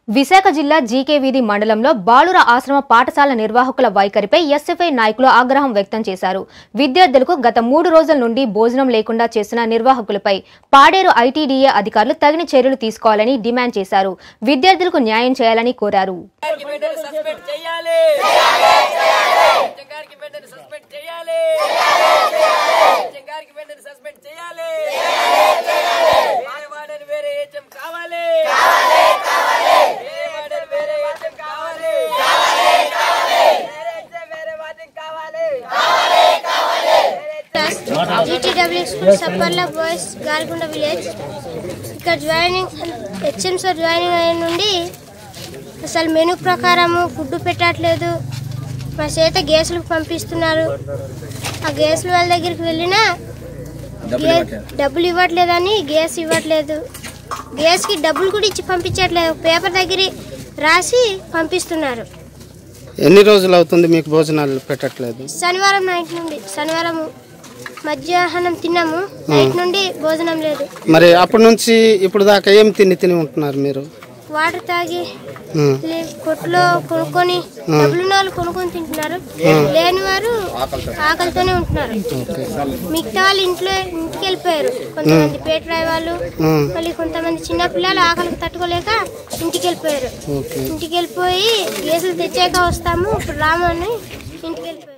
విశాఖ జిల్లా జీకే వీధి మండలంలో బాలుర ఆశ్రమ పాఠశాల నిర్వాహకుల వైఖరిపై ఎస్ఎఫ్ఐ నాయకులు ఆగ్రహం వ్యక్తం చేశారు విద్యార్థులకు గత మూడు రోజుల నుండి భోజనం లేకుండా చేసిన నిర్వాహకులపై పాడేరు ఐటీడీఏ అధికారులు తగిన చర్యలు తీసుకోవాలని డిమాండ్ చేశారు విద్యార్థులకు న్యాయం చేయాలని కోరారు గారికి వెంటనే సస్పెండ్ చేయాలి గారికి వెంటనే సస్పెండ్ చేయాలి గారికి వెంటనే సస్పెండ్ చేయాలి వేరే వాడని వేరే ఏజెం కావాలి వేరే వాడని వేరే ఏజెం కావాలి వేరే ఏజెం వేరే వాడని కావాలి జీటీడబ్ల్యూ స్కూల్ సప్పర్ల బాయ్స్ గాలికొండ విలేజ్ ఇక్కడ జాయినింగ్ హెచ్ఎం సార్ జాయినింగ్ అయిన నుండి అసలు మెనూ ప్రకారము ఫుడ్ పెట్టట్లేదు మా చేత గ్యాసులు పంపిస్తున్నారు ఆ గ్యాసులు వాళ్ళ దగ్గరికి వెళ్ళినా గే- డబ్బులు ఇవ్వట్లేదని గ్యాస్ ఇవ్వట్లేదు గ్యాస్కి డబ్బులు కూడా ఇచ్చి పంపించట్లేదు పేపర్ దగ్గర రాసి పంపిస్తున్నారు ఎన్ని రోజులు అవుతుంది మీకు భోజనాలు పెట్టట్లేదు శనివారం నైట్ నుండి శనివారం మధ్యాహ్నం తిన్నాము నైట్ నుండి భోజనం లేదు మరి అప్పటి నుంచి ఇప్పుడు దాకా ఏం తిని తిని ఉంటున్నారు మీరు వాటర్ తాగి ఉమ్, లే- కొట్లో కొనుక్కొని డబ్బులు వాళ్ళు కొనుక్కొని తింటున్నారు లేని వారు ఆకలితోనే ఉంటున్నారు మిగతా వాళ్ళు ఇంట్లో ఇంటికి వెళ్ళిపోయారు కొంతమంది పేటరాయి వాళ్ళు ఉమ్, మళ్ళీ కొంతమంది చిన్న పిల్లలు ఆకలికి తట్టుకోలేక ఇంటికి వెళ్ళిపోయారు ఓకే ఇంటికి వెళ్ళిపోయి గేసులు తెచ్చాక వస్తాము ఇప్పుడు రాము అని ఇంటికి వెళ్ళిపోయారు